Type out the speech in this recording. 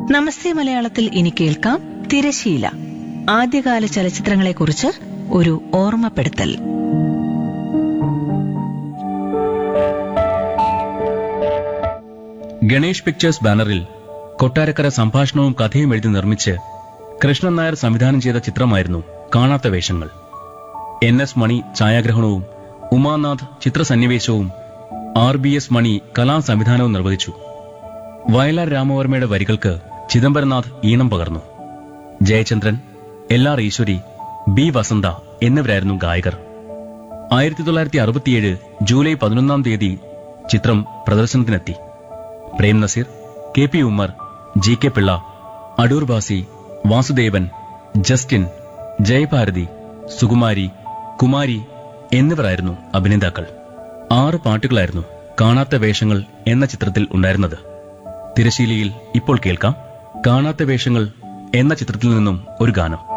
നമസ്തേ മലയാളത്തിൽ ഇനി കേൾക്കാം തിരശീല ആദ്യകാല ചലച്ചിത്രങ്ങളെക്കുറിച്ച് ഒരു ഓർമ്മപ്പെടുത്തൽ ഗണേഷ് പിക്ചേഴ്സ് ബാനറിൽ കൊട്ടാരക്കര സംഭാഷണവും കഥയും എഴുതി നിർമ്മിച്ച് കൃഷ്ണൻ നായർ സംവിധാനം ചെയ്ത ചിത്രമായിരുന്നു കാണാത്ത വേഷങ്ങൾ എൻ എസ് മണി ഛായാഗ്രഹണവും ഉമാനാഥ് ചിത്രസന്നിവേശവും ആർ ബി എസ് മണി കലാസംവിധാനവും നിർവഹിച്ചു വയലാർ രാമവർമ്മയുടെ വരികൾക്ക് ചിദംബരനാഥ് ഈണം പകർന്നു Jayachandran L R Eswari B Vasantha എന്നിവരായിരുന്നു ഗായകർ ആയിരത്തി തൊള്ളായിരത്തി അറുപത്തിയേഴ് ജൂലൈ പതിനൊന്നാം തീയതി ചിത്രം പ്രദർശനത്തിനെത്തി Prem Nazir K P Ummer G K Pillai Adoor Bhasi Vasudevan Justin Jayabharathi Sukumari Kumari എന്നിവരായിരുന്നു അഭിനേതാക്കൾ ആറ് പാട്ടുകളായിരുന്നു കാണാത്ത വേഷങ്ങൾ എന്ന ചിത്രത്തിൽ ഉണ്ടായിരുന്നത് തിരശീലയിൽ ഇപ്പോൾ കേൾക്കാം കാണാത്ത വേഷങ്ങൾ എന്ന ചിത്രത്തിൽ നിന്നും ഒരു ഗാനം